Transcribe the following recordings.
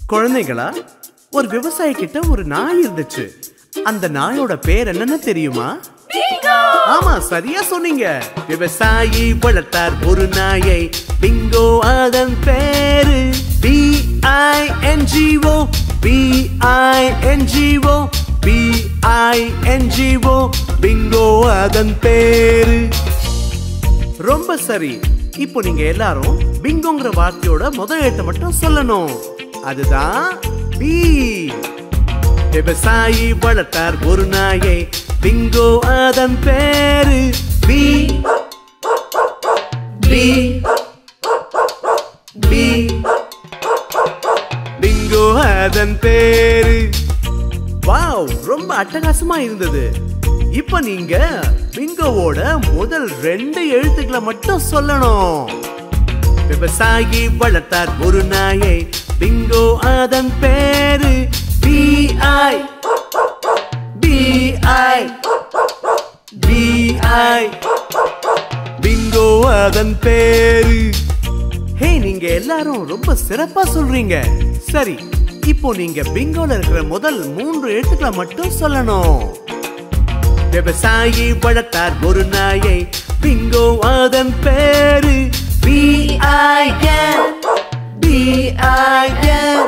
குழந்தைகளா ஒரு விவசாயி கிட்ட ஒரு நாய் இருந்துச்சு அந்த நாயோட பேர் என்னன்னு தெரியுமா ஆமா சரியா சொன்னீங்க விவசாயி வளர்த்தார் ஒரு நாயை பிங்கோ அதன் பேரு B I N G O B I N G O B I N G O Bingo அதன் பேரு ரொம்ப சரி இப்போ நீங்க எல்லாரும் பிங்கோங்கிற வார்த்தையோட முதல் எழுத்தை மட்டும் சொல்லணும் அதுதான் பி விவசாயி வளர்த்தார் ஒரு நாயை பிங்கோ அதன் பேரு பி பி பி பிங்கோ அதன் பேரு வாவ் ரொம்ப அட்டகாசமா இருந்தது இப்ப நீங்க பிங்கோவோட முதல் ரெண்டு எழுத்துக்களை மட்டும் சொல்லணும் விவசாயி வளர்த்தார் ஒரு நாயை பிங்கோ அதன் பேரு பிஐ பிஐ பிஐ பிங்கோ அதன் பேரு ஹே நீங்க எல்லாரும் ரொம்ப சிறப்பா சொல்றீங்க சரி இப்போ நீங்க பிங்கோல இருக்கிற முதல் மூன்று எழுத்துக்களை மட்டும் சொல்லணும் விவசாயி வளர்த்தார் ஒரு நாயை பிங்கோ அதன் பேரு B-I-N B-I-N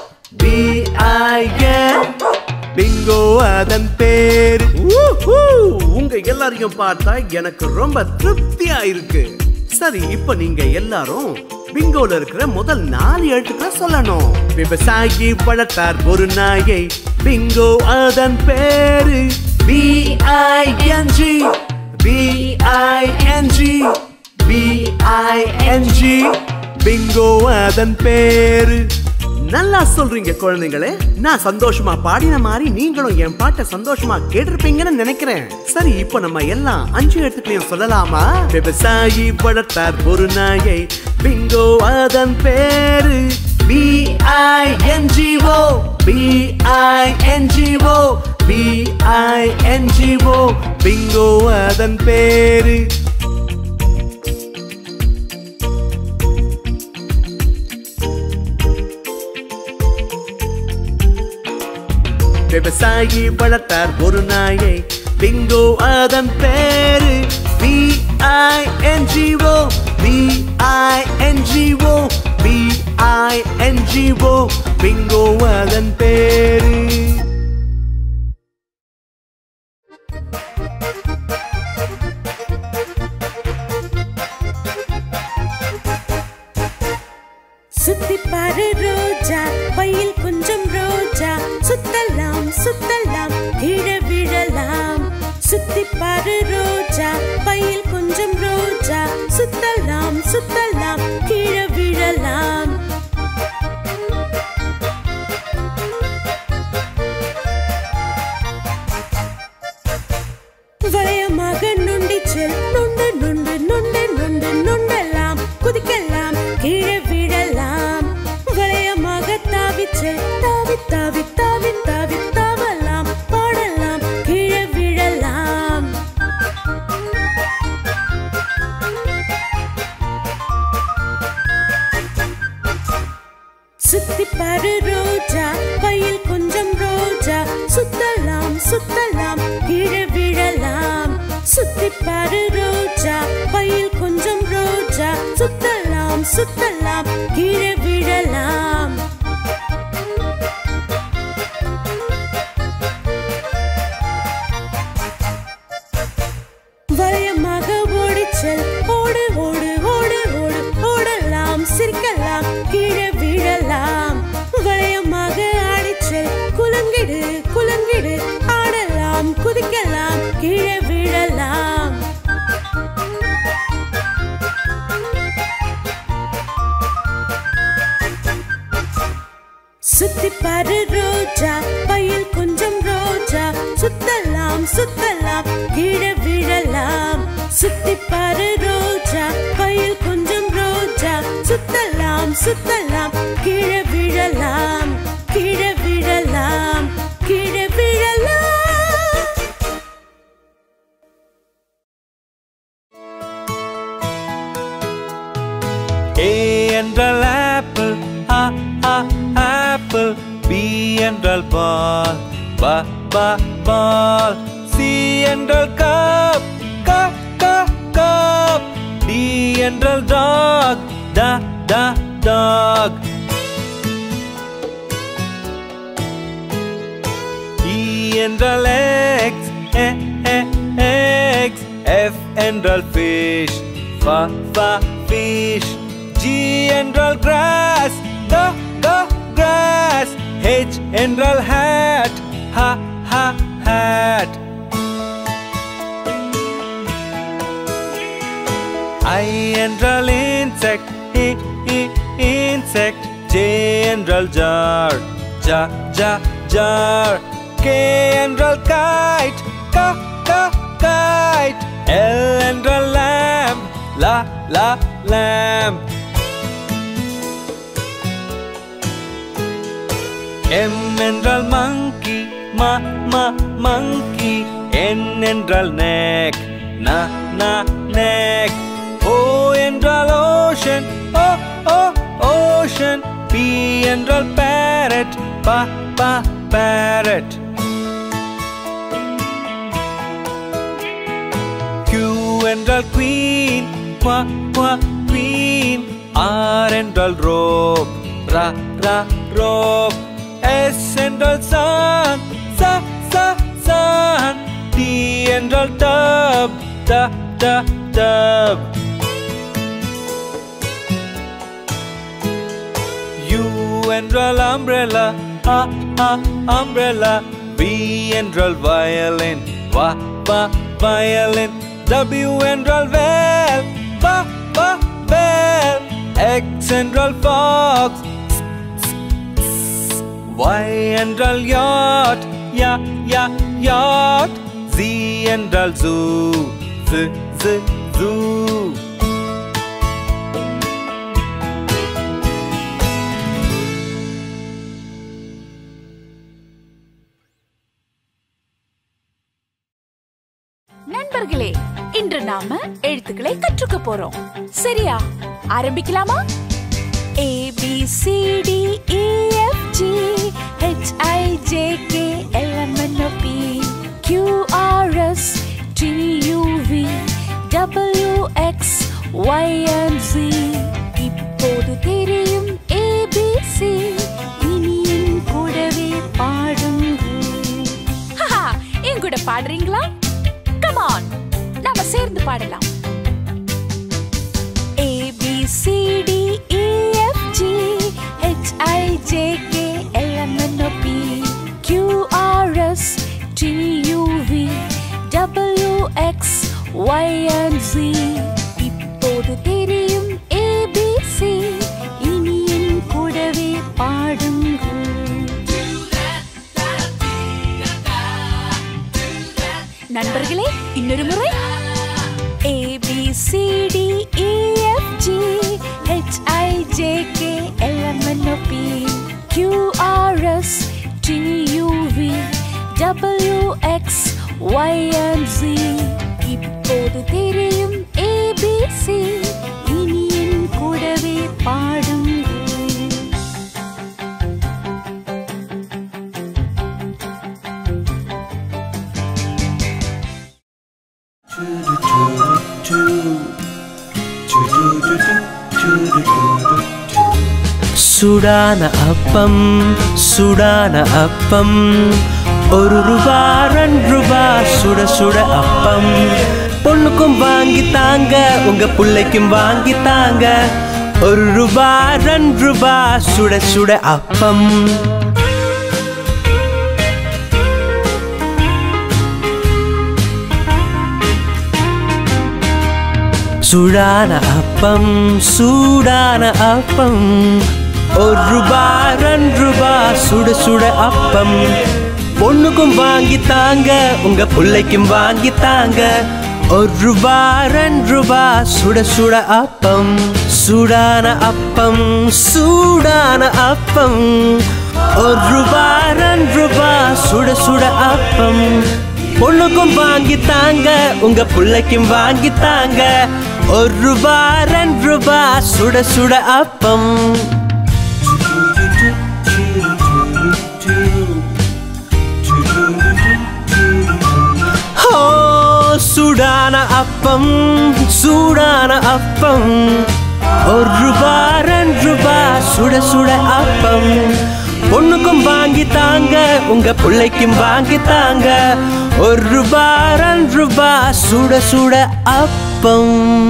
B-I-N பிங்கோ அதன் பேரு ஊஹூ! உங்க எல்லாரையும் பார்த்தா எனக்கு ரொம்ப திருப்தியா இருக்கு சரி இப்ப நீங்க எல்லாரும் பிங்கோல இருக்கிற முதல் நாலு எழுத்துக்களை சொல்லணும் விவசாயி வளர்த்தார் ஒரு நாயை பிங்கோ அதன் பேரு B-I-N-G B-I-N-G B-I-N-G பிங்கோ அதன் பேரு நல்லா சொல்றீங்க குழந்தைங்களே நான் சந்தோஷமா பாடின மாதிரி நீங்களும் என் பாட்டை சந்தோஷமா கேட்டிருப்பீங்கன்னு நினைக்கிறேன் சரி இப்போ நம்ம எல்லாம் அஞ்சு எழுத்துக்களையும் சொல்லலாமா விவசாயி வளர்த்தார் ஒரு நாயை பிங்கோ அதன் பேரு B-I-N-G-O B-I-N-G-O B-I-N-G-O பிங்கோ அதன் பேரு விவசாயி வளர்த்தார் ஒரு நாயை பிங்கோ அதன் பேரு B-I-N-G-O B-I-N-G-O B-I-N-G-O பிங்கோ அதன் பேரு சுத்தி பாரு ரோஜா பையில் கொஞ்சம் ரோஜா சுத்தலாம் சுத்தலாம் கீழே விழலாம் சுத்தி பாரு ரோஜா பையில் கொஞ்சம் ரோஜா சுத்தலாம் சுத்தலாம் கீழே விழலாம் வளையமாக நுண்டி செல் நுண்டு நுண்டு நுண்டு நுண்டு நுண்டலாம் குதிக்கலாம் கீழே விழலாம் வளையமாக தாவி செல் தாவி தாவி தாவி தாவி தாவலாம் பாடலாம் கீழே விழலாம் சுத்தி பாரு ரோஜா பையில் கொஞ்சம் ரோஜா சுத்தலாம் சுத்தலாம் கீழே விழலாம் சுத்தி பாரு ரோஜா பையில் கொஞ்சம் ரோஜா சுத்தலாம் சுத்தலாம் கீழே விழலாம் வளையமாக ஓடிச்சல் ஓடு ஓடு ஓடு ஓடு ஓடலாம் சிரிக்கலாம் கீழே விழலாம் வளையமாக ஆடிச்சல் குலங்கிடு குலங்கிடு ஆடலாம் குதிக்கலாம் கீழே விழலாம் சுத்தி பாரு ரோஜா பையில் கொஞ்சம் ரோஜா சுத்தலாம் சுத்தலாம் கீழே விழலாம் சுத்தி பாரு ரோஜா பையில் கொஞ்சம் ரோஜா சுத்தலாம் சுத்தலாம் கீழே விழலாம் கீழே விழலாம் கீழே விழலாம் A என்றால் ஆப்பிள் ஆ ஆ ஆப்பிள் என்றால் பால் ப ப பால் சி என்றால் கப் க க கப் டி என்றால் டாக் ட ட டாக் E என்றால் எக்ஸ் எ எ எக்ஸ் F என்றால் ஃபிஷ் ஃப ஃப ஃபிஷ் G என்றால் கிராஸ் க க கிராஸ் H என்றால் ஹேட் ஹ ஹ ஹேட் I என்றால் insect I I insect J என்றால் jar ja ja jar K என்றால் kite ka ka kite L என்றால் lamp la la lamp M என்றால் monkey ma ma monkey N என்றால் neck na na neck O என்றால் ocean o o ocean P என்றால் parrot pa pa parrot Q என்றால் queen qua qua queen R என்றால் rope ra ra rope S என்றால் sun sa sa sun T என்றால் tub ta ta tub U என்றால் umbrella a a umbrella V என்றால் violin va va violin W என்றால் well va va well X என்றால் fox Y என்றால் yacht ya ya yacht Z என்றால் zoo z z zoo நண்பர்களே இன்று நாம எழுத்துக்களை கற்றுக்க போறோம் சரியா ஆரம்பிக்கலாமா A B C D E F G H I J K L M N O P Q R S T U V W X Y and Z இப்போது தெரியும் ஏபிசி இனி என் கூடவே பாடுங்கள் ஹஹா, என் கூட பாடுறீங்களா கம் ஆன் நாம சேர்ந்து பாடலாம் A B C D E F G H I J K L M N O P Q R S T U V W X Y and Z இப்போது தெரியும் ABC இனி என் கூடவே பாடுங்கள் நண்பர்களே இன்னொரு முறை A B C D E F G H I J K L M N O P Q R S T U V W X Y and Z இப்போது தெரியும் ஏபிசி இனி என் கூடவே பாடுங்கள் சுடான அப்பம் சுடான அப்பம் ஒரு ரூபா ரெண்டு ரூபா சுட சுட அப்பம் பொண்ணுக்கும் வாங்கி தாங்க உங்க பிள்ளைக்கும் வாங்கி தாங்க ஒரு ரூபா ரெண்டு ரூபா சுட சுட அப்பம் சுடான அப்பம் சூடான அப்பம் ஒரு ரூபா ரெண்டு ரூபா சுட சுட அப்பம் பொண்ணுக்கும் வாங்கி தாங்க உங்க பிள்ளைக்கும் வாங்கி தாங்க ஒரு ரூபா ரெண்டு ரூபா சுட சுட அப்பம் சூடான அப்பம் சூடான அப்பம் ஒரு ரூபா ரெண்டு ரூபா சுட சுட அப்பம் பொண்ணுக்கும் வாங்கி தாங்க உங்க பிள்ளைக்கும் வாங்கி தாங்க ஒரு ரூபா ரெண்டு ரூபா சுட சுட அப்பம் சூடான அப்பம் சூடான அப்பம் ஒரு ரூபா ரெண்டு ரூபா சுட சுட அப்பம் பொண்ணுக்கும் வாங்கி தாங்க உங்க பிள்ளைக்கும் வாங்கி தாங்க ஒரு ரூபா ரெண்டு ரூபா சுட சுட அப்பம்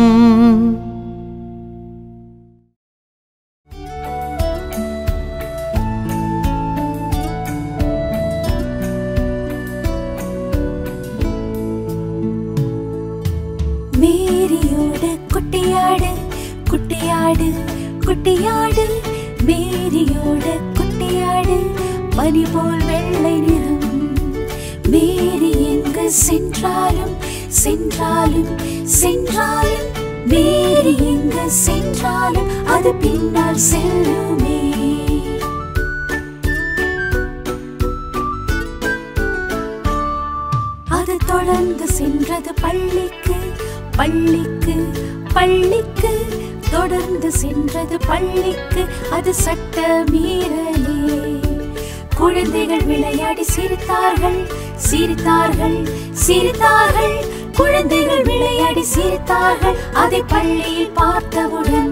மேரியோட குட்டியாடு குட்டியாடு குட்டியாடு மேரியோட குட்டியாடு பனி போல் வெள்ளை நிறம் மேரி எங்கு சென்றாலும் சென்றாலும் சென்றாலும் மேரி எங்கு சென்றாலும் அது பின்னால் செல்லுமே அது தொடர்ந்து சென்றது பள்ளிக்கு பள்ளிக்கு பள்ளிக்கு தொடர்ந்து சென்றது பள்ளிக்கு அது சட்ட மீறலே குழந்தைகள் விளையாடி சிரித்தார்கள் சிரித்தார்கள் சிரித்தார்கள் குழந்தைகள் விளையாடி சிரித்தார்கள் அதை பள்ளியில் பார்த்தவுடன்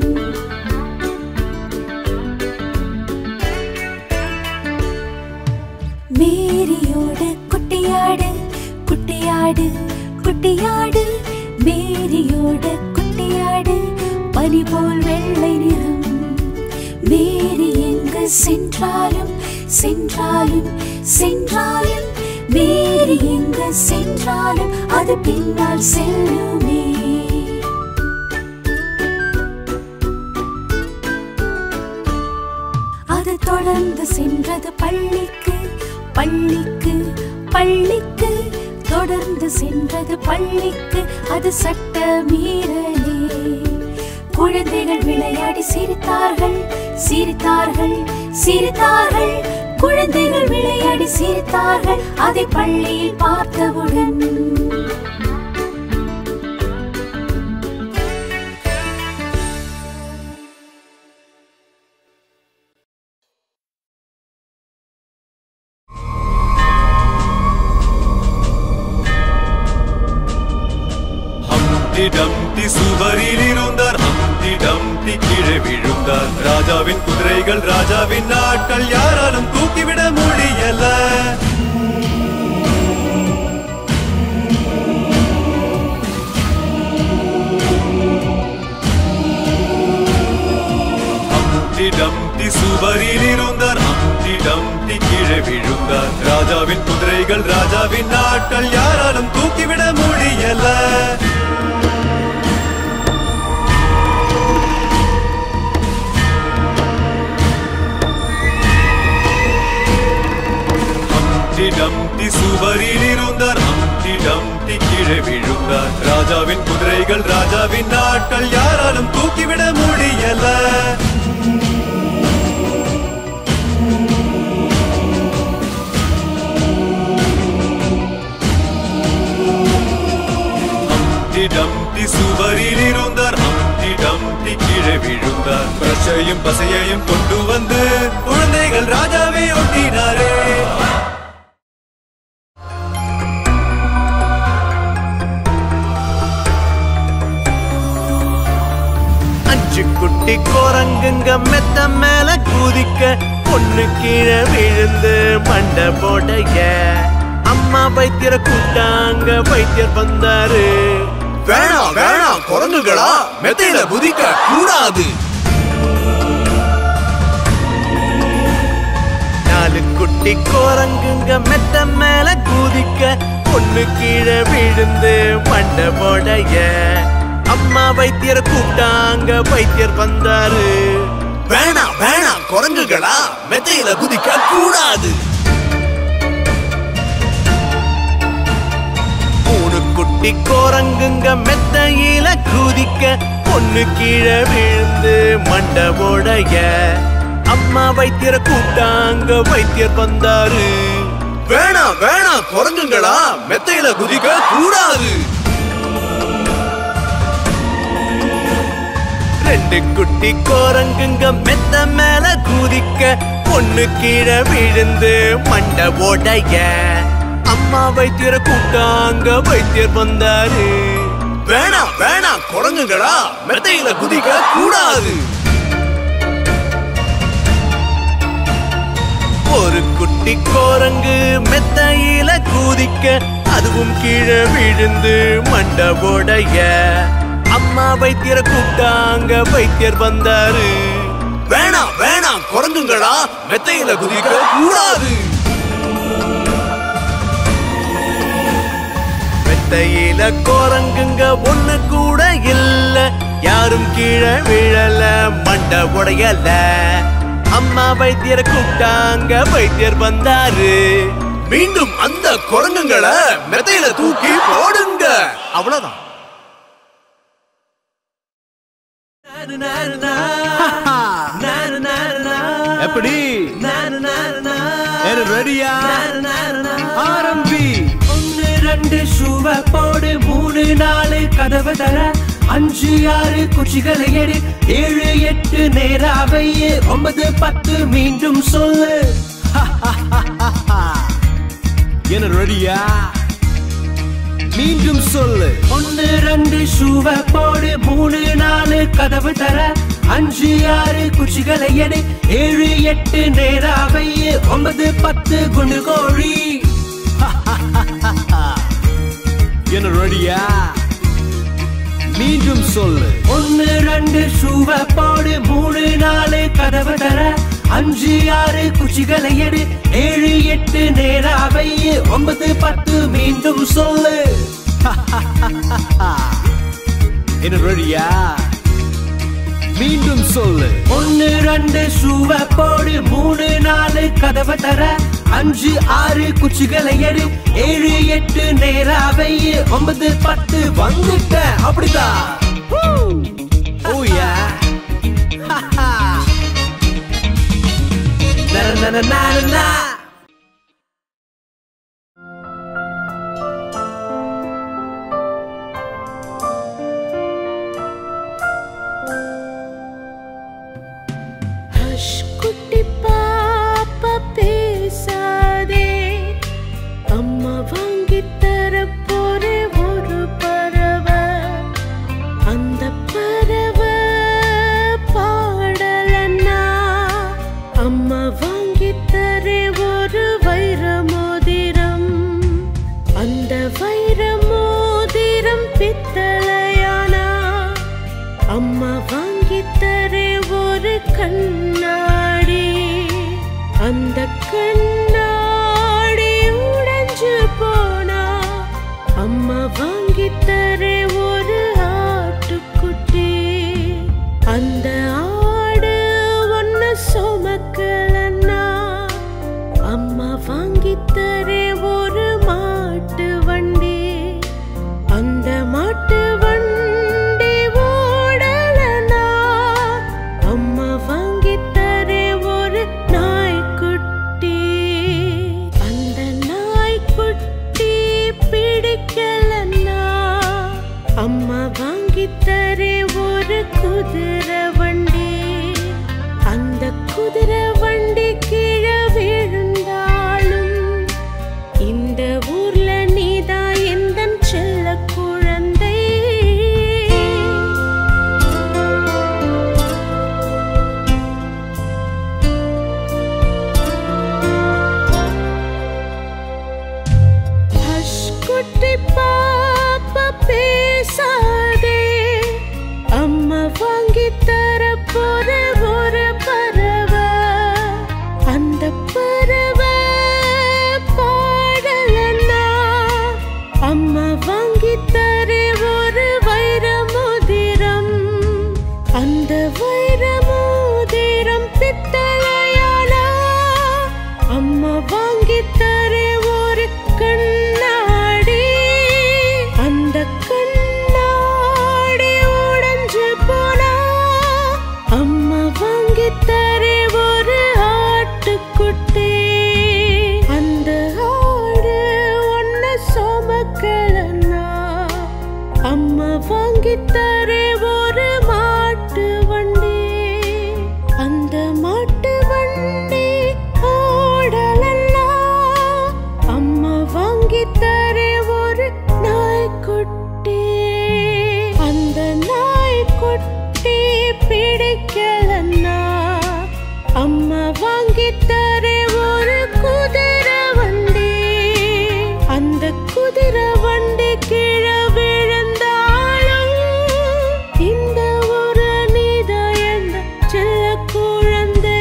மேரியோட குட்டியாடு குட்டியாடு குட்டியாடு மேரியோட குட்டியாடு பனி போல் வெள்ளை நிறம் மேரி எங்கு சென்றாலும் சென்றாலும் சென்றாலும் மேரி எங்கு சென்றாலும் அது பின்னால் செல்லுமே அது தொடர்ந்து சென்றது பள்ளிக்கு பள்ளிக்கு பள்ளிக்கு தொடர்ந்து சென்றது பள்ளிக்கு அது சட்ட மீறலே குழந்தைகள் விளையாடி சிரித்தார்கள் சிரித்தார்கள் சிரித்தார்கள் குழந்தைகள் விளையாடி சிரித்தார்கள் அதை பள்ளியில் பார்த்தவுடன் ஹம்டி டம்டி சுவரில் இருந்தார் ஹம்டி டம்டி கீழே விழுந்தார் ராஜாவின் குதிரைகள் ராஜாவின் நாட்கள் யாராலும் தூக்கிவிட முடியல ஹம்டி டம்டி சுவரில் இருந்தார் ஹம்டி டம்டி கீழே விழுந்தார் ராஜாவின் குதிரைகள் ராஜாவின் நாட்கள் யாராலும் தூக்கிவிட முடியல ஹம்டி டம்டி சுவரில் இருந்தார் ஹம்டி டம்டி கீழே விழுந்தார் ராஜாவின் குதிரைகள் ராஜாவின் நாட்கள் யாராலும் தூக்கிவிட முடியல ஹம்டி டம்டி சுவரில் இருந்தார் ஹம்டி டம்டி கீழே விழுந்தார் பிரஷையும் பசையையும் கொண்டு வந்து குழந்தைகள் ராஜாவை ஒட்டினாரே அஞ்சு குட்டி குரங்குங்க மெத்த மேல குதிக்க பொண்ணு கீழே விழுந்து மண்டை போடைய அம்மா வைத்தியர கூட்டாங்க வைத்தியர் வந்தாரு வேணாம் வேணாம் குரங்குகளா மெத்தையில குதிக்க கூடாது நாலு குட்டி குரங்குங்க மெத்த மேல குதிக்க பொண்ணு கீழே விழுந்து மண்டை போடைய அம்மா வைத்தியர கூப்பிட்டாங்க வைத்தியர் வந்தாரு வேணாம் வேணாம் குரங்குகளா மெத்தையில குதிக்க கூடாது மூணு குட்டி குரங்குங்க மெத்தையில குதிக்க பொண்ணு கீழே விழுந்து மண்டை போடைய அம்மா வைத்தியர கூப்பிட்டாங்க வைத்தியர் வந்தாரு வேணாம் வேணாம் குரங்குகளா மெத்தையில குதிக்க கூடாது ரெண்டு குட்டி குரங்குங்க மெத்த மேல குதிக்க பொண்ணு கீழே விழுந்து மண்டை போடைய அம்மா வைத்தியரை கூட்டாங்க வைத்தியர் வந்தாரு வேணாம் வேணாம் குரங்குகளா மெத்தையில குதிக்க கூடாது ஒரு குட்டி கோரங்கு மெத்தையில குதிக்க அதுவும் கீழே விழுந்து மண்ட உடைய அம்மா வைத்தியரை கூப்பிட்டாங்க வைத்தியர் வந்தாரு வேணாம் வேணாம் குரங்குகளா மெத்தையில குதிக்க கூடாது மெத்தையில கோரங்குங்க ஒண்ணு கூட இல்ல யாரும் கீழே விழல மண்ட உடையல அம்மா வைத்தியரை கூப்பிட்டாங்க வைத்தியர் வந்தாரு மீண்டும் அந்த குரங்குகளை மெத்தையில தூக்கி போடுங்க அவ்வளவுதான் எப்படி ரெடியா ஆரம்பி ஒன்னு ரெண்டு ஷூவ போடு மூணு நாலு கதவை தர அஞ்சு ஆறு குச்சிகளை எடு ஏழு எட்டு நேராவை ஒன்பது பத்து மீண்டும் சொல்லு என்ன ரெடியா மீண்டும் சொல்லு ஒன்னு ரெண்டு ஷூவ போடு மூணு நாலு கதவு தர அஞ்சு ஆறு குச்சிகளை எடு ஏழு எட்டு நேராவை ஒன்பது பத்து குண்டு கோழி என்ன ரெடியா மீண்டும் சொல்லு ஒன்னு ரெண்டு ஷூவ போடு மூணு நாலு கதவு தர அஞ்சு ஆறு குச்சிகளை எடு ஏழு எட்டு நேராவை ஒன்பது பத்து மீண்டும் சொல்லு என்ன ரெடியா மீண்டும் சொல்லு ஒன்னு ரெண்டு ஷூவ போடு மூணு நாலு கதவை தர அஞ்சு ஆறு குச்சிகளை எடு ஏழு எட்டு நேராவை ஒன்பது பத்து வந்துட்ட அப்படிதான் ஓ யா na na na na na na hush குட்டி பாப்பா பேசாதே அம்மா வாங்கி தர போறே ஒரு பறவை அந்த பறவை பாடலன்னா அம்மா வாங்கி தரே ஒரு வைர மோதிரம் அந்த வைர மோதிரம் பித்தளையானா அம்மா வாங்கி தரே ஒரு கண்ணாடி அந்த கண்ணாடி உடைஞ்சு போனா அம்மா வாங்கி தரே ஒரு ஆட்டுக்குட்டி அந்த ஆடு ஒன்னு சுமக்கலன்னா அம்மா வாங்கி தரே ஒரு மாட்டு வண்டி அந்த மாட்டு வண்டி ஓடலனா அம்மா வாங்கி தரே ஒரு நாய்க்குட்டி அந்த நாய்க்குட்டி பிடிக்கலன்னா அம்மா வாங்கி தரே ஒரு குதிரை வண்டி அந்த குதிரை வண்டி கீழே விழுந்தாலும் இந்த ஊர்ல நீதான் எந்தன் செல்ல குழந்தை ஹஷ் குட்டி பாப்பா பேசாதே அம்மா வாங்கி தர போற ஒரு பறவை அந்த பறவை பாடலன்னா அம்மா வாங்கி தரே ஒரு வைர மோதிரம் அந்த வைர மோதிரம் பித்தளையானா அம்மா வாங்கி தரே ஒரு கண்ணாடி அந்த கண்ணாடி உடைஞ்சு போனா அம்மா வாங்கி தரே ஒரு ஆட்டுக்குட்டி அந்த ஆடு ஒன்ன சுமக்கலன்னா அம்மா வாங்கி தரே ஒரு மாட்டு வண்டி அந்த மாட்டு வண்டி ஓடலன்னா அம்மா வாங்கி அம்மா வாங்கி தரே ஒரு குதிரை வண்டி அந்த குதிரை வண்டி கீழே விழுந்தாலும் இந்த ஒரு நீதா என்ற செல்ல குழந்தை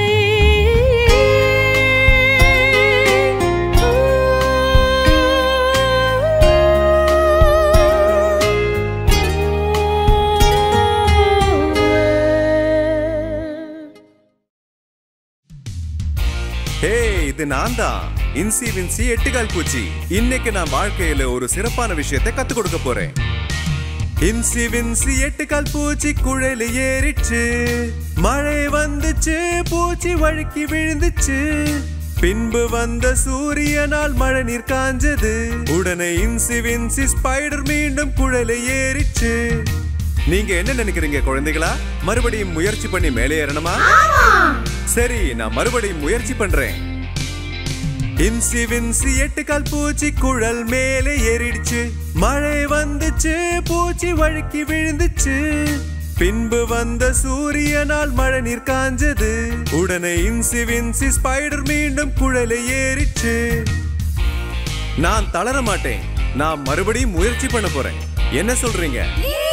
ஹே இது நான் தான் இன்சி வின்சி எட்டுகால் பூச்சி இன்னைக்கு நான் வாழ்க்கையில ஒரு சிறப்பான விஷயத்தை கத்து கொடுக்க போறேன் இன்சி வின்சி எட்டுகால் பூச்சி குழல ஏறிச்சு மழை வந்துச்சு பூச்சி வழுக்கி விழுந்துச்சு பின்பு வந்த சூரியனால் மழை நீர் காஞ்சது உடனே இன்சி வின்சி ஸ்பைடர் மீண்டும் குழலை ஏறிச்சு நீங்க என்ன நினைக்கிறீங்க குழந்தைகளா மறுபடியும் முயற்சி பண்ணி மேலே ஏறணுமா சரி நான் மறுபடியும் முயற்சி பண்றேன் இன்சி வின்சி எட்டு கால் பூச்சி குழல் மேலே ஏறிடுச்சு மழை வந்துச்சு பூச்சி வழுக்கி விழுந்துச்சு பின்பு வந்த சூரியனால் மழை நீர் காஞ்சது உடனே இன்சி வின்சி ஸ்பைடர் மீண்டும் குழலை ஏறிச்சு நான் தளர மாட்டேன் நான் மறுபடியும் முயற்சி பண்ண போறேன் என்ன சொல்றீங்க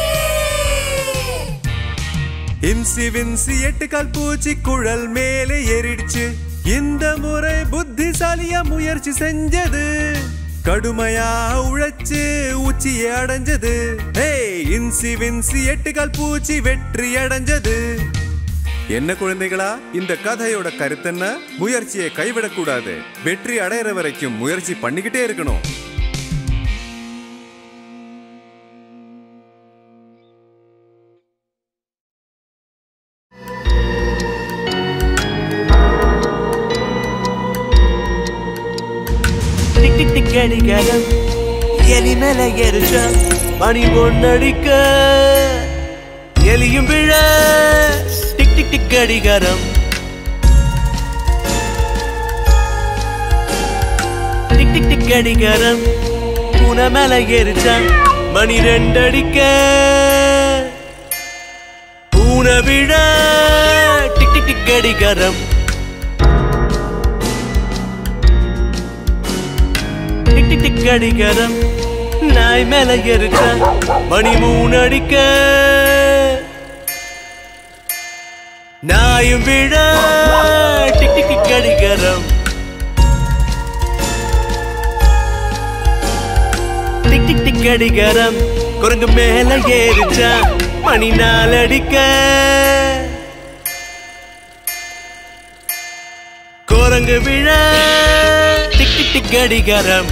இன்சி வின்சி எட்டு கால் பூச்சி குழல் மேலே ஏறிடுச்சு இந்த முறை புத்திசாலியா முயற்சி செஞ்சது கடுமையா உழைச்சு உச்சியை அடைஞ்சது ஹே இன்சி வின்சி எட்டு கால் பூச்சி வெற்றி அடைஞ்சது என்ன குழந்தைகளா இந்த கதையோட கருத்தென்ன முயற்சியை கைவிடக்கூடாது வெற்றி அடையிற வரைக்கும் முயற்சி பண்ணிக்கிட்டே இருக்கணும் டிக் டிக் டிக் அடிக்காரம் எலி மேல எரிச்சா மணி ஒன்னடிக்க எலியும் விழ டிக் டிக் டிக் அடிகாரம் டிக் டிக் டிக் அடிகாரம் பூனை மேல எரிச்சா மணி ரெண்டடிக்க பூனை விழ டிக் டிக் டிக் அடிகாரம் டிக் டிக் டிக் அடிக்காரம் நாய் மேல எரிச்ச மணி மூணு அடிக்க நாயும் விழ டிக் டிக் டிக் அடிக்காரம் டிக் டிக் டிக் அடிக்காரம் குரங்கு மேல ஏறிச்ச மணி நாலு அடிக்க குரங்கு விழ டிக் டிக் டிக் அடிகாரம்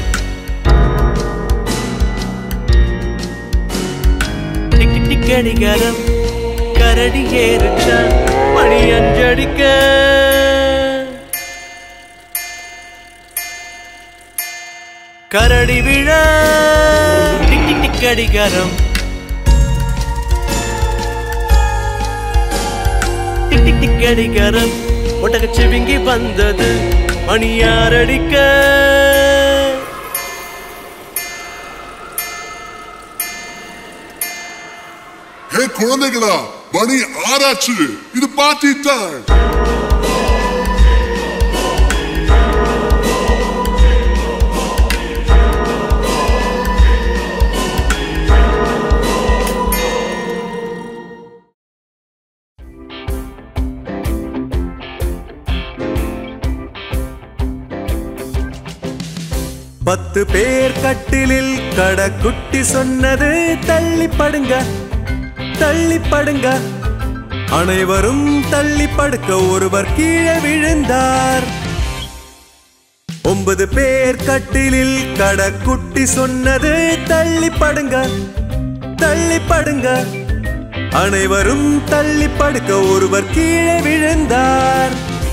டிக் டிக் டிக் அடிகாரம் கரடி ஏறிச்சா மணி அஞ்சடிக்க கரடி விழ டிக் டிக் டிக் அடிகாரம் டிக் டிக் டிக் அடிகாரம் ஒட்டக சிவிங்கி வந்தது மணி ஆறடிக்க ஹே குழந்தைகளா மணி ஆராய்ச்சி இது பார்ட்டி டைம் பத்து பேர் கட்டிலில் கடக்குட்டி சொன்னது தள்ளி படுங்க தள்ளி படுங்க அனைவரும் தள்ளி படுக்க ஒருவர் கீழே விழுந்தார் ஒன்பது பேர் கட்டிலில் கடக்குட்டி சொன்னது தள்ளி படுங்க தள்ளி படுங்க அனைவரும் தள்ளி படுக்க ஒருவர் கீழே விழுந்தார்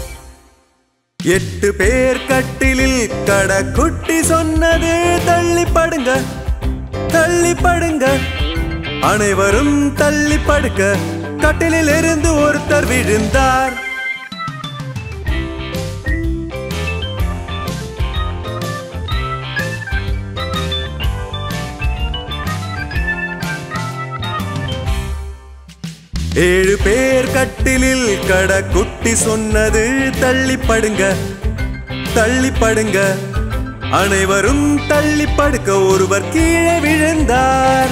எட்டு பேர் கட்டிலில் கடக்குட்டி சொன்னது தள்ளி படுங்க தள்ளி படுங்க அனைவரும் தள்ளி படுக்க கட்டிலில் இருந்து ஒருத்தர் விழுந்தார் ஏழு பேர் கட்டிலில் கட குட்டி சொன்னது தள்ளி படுங்க தள்ளி படுங்க அனைவரும் தள்ளி படுக்க ஒருவர் கீழே விழுந்தார்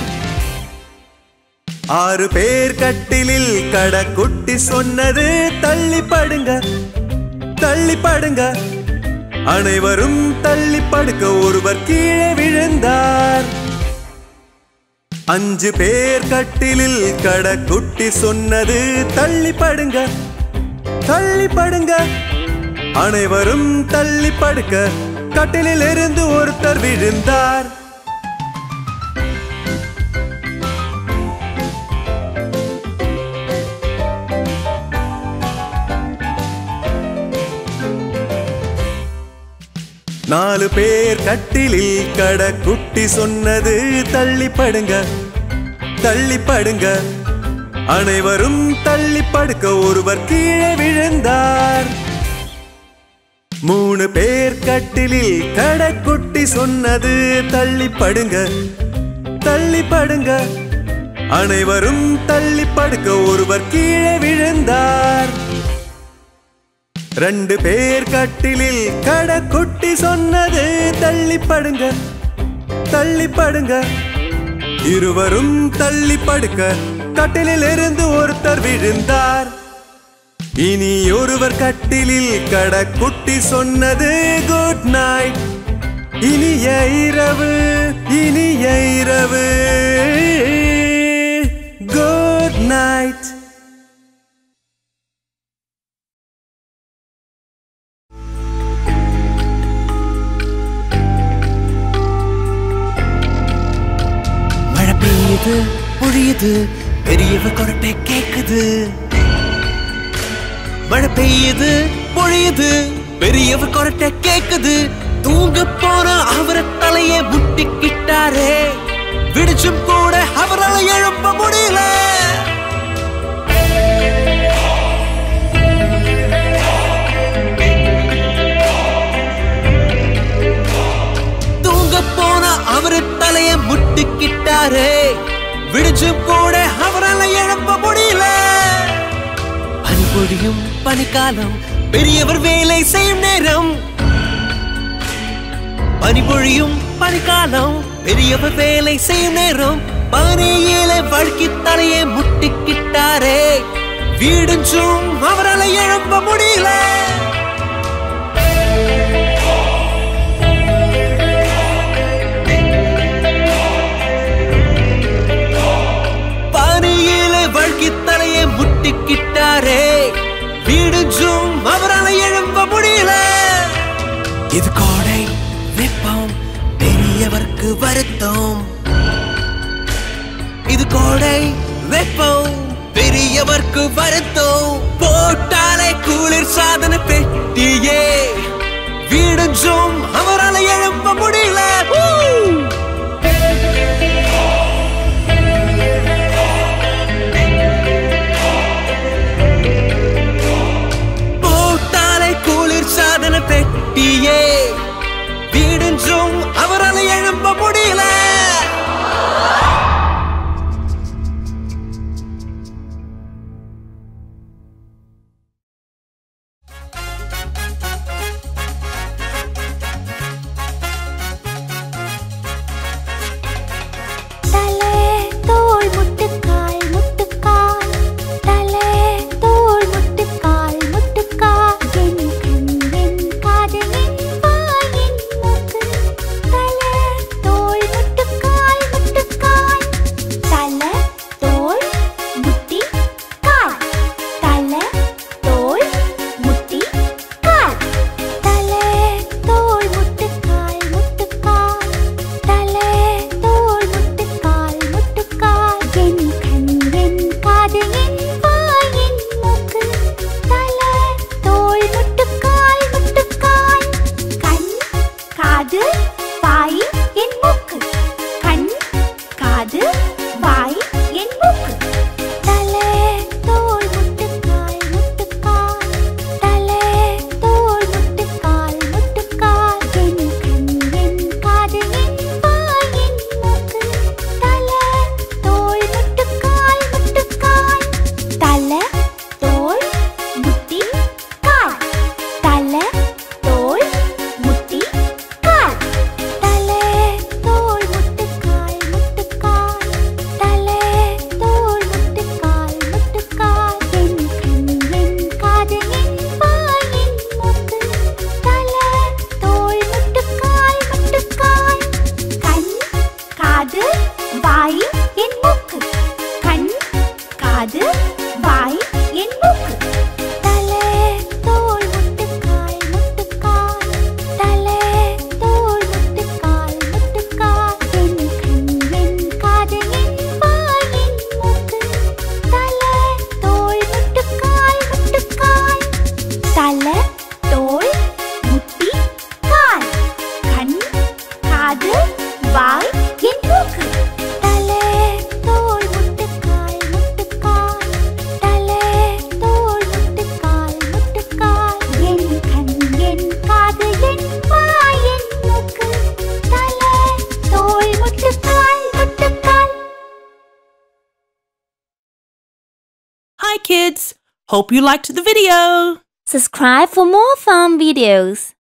ஆறு பேர் கட்டிலில் கட குட்டி சொன்னது தள்ளி படுங்க தள்ளி படுங்க அனைவரும் தள்ளி படுக்க ஒருவர் கீழே விழுந்தார் அஞ்சு பேர் கட்டிலில் கட குட்டி சொன்னது தள்ளி படுங்க தள்ளி படுங்க அனைவரும் தள்ளி படுக்க கட்டிலில் இருந்து ஒருத்தர் விழுந்தார் நாலு பேர் கட்டிலில் கட குட்டி சொன்னது தள்ளி படுங்க தள்ளி படுங்க அனைவரும் தள்ளி படுக்க ஒருவர் கீழே விழுந்தார் மூணு பேர் கட்டிலில் கட குட்டி சொன்னது தள்ளி படுங்க தள்ளி படுங்க அனைவரும் தள்ளி படுக்க ஒருவர் கீழே விழுந்தார் ரெண்டு பேர் கட்டிலில் கட குட்டி சொன்னது தள்ளி படுங்க தள்ளி படுங்க இருவரும் தள்ளி படுக்க கட்டிலில் இருந்து ஒருத்தர் விழுந்தார் இனி ஒருவர் கட்டிலில் கட குட்டி சொன்னது குட் நைட் இனிய இரவு இனிய இரவு குட் நைட் மழை பெய்யுது பொழியுது பெரியவ கொரட்டை கேக்குது மழை பெய்யுது பொழியுது பெரியவ கொரட்டை கேக்குது தூங்க போன அவர தலைய முட்டிக்கிட்டாரே விடிச்சும் கூட அவரால எழுப்ப முடியல தூங்க போன அவரு தலைய முட்டிக்கிட்டாரே விடிச்சும் கூட அவரால எழுப்ப முடியல பனிபொழியும் பனிக்காலம் பெரியவர் வேலை செய்யும் நேரம் பனிபொழியும் பனிக்காலம் பெரியவர் வேலை செய்யும் நேரம் பனியில வழுக்கி தலையை முட்டிக்கிட்டாரே வீடுஞ்சும் அவரால எழுப்ப முடியல பனியில வழுக்கி தலையை முட்டிக்கிட்டாரே வீடுஞ்சும் அவரால எழுப்ப முடியல இது கோடை வெப்பம் பெரியவர்க்கு வருத்தம் இது கோடை வெப்பம் பெரியவர்க்கு வருத்தம் போட்டாலே குளிர் சாதன பெட்டியே வீடுஞ்சும் அவரால எழுப்ப முடியல ஊ! போட்டாலே குளிர் சாதன பெட்டியே வீடுஞ்சும் அவரால எழுப்ப முடியல காது வாய் என் மூக்கு தலை தோள் முட்டுக்கால் முட்டுக்கால் தலை தோள் முட்டுக்கால் முட்டுக்கால் என் கண் என் காது என் வாய் என் மூக்கு தலை தோள் முட்டுக்கால் முட்டுக்கால் தலை தோள் முட்டி கால் கண் காது வாய் என் மூக்கு தலை தோள் முட்டுக்கால் முட்டுக்கால் தலை தோள் முட்டுக்கால் முட்டுக்கால் என் கண் என் காது என் வாய் என் மூக்கு தலை தோள் முட்டுக்கால் முட்டுக்கால் Hi kids! Hope you liked the video! Subscribe for more fun videos.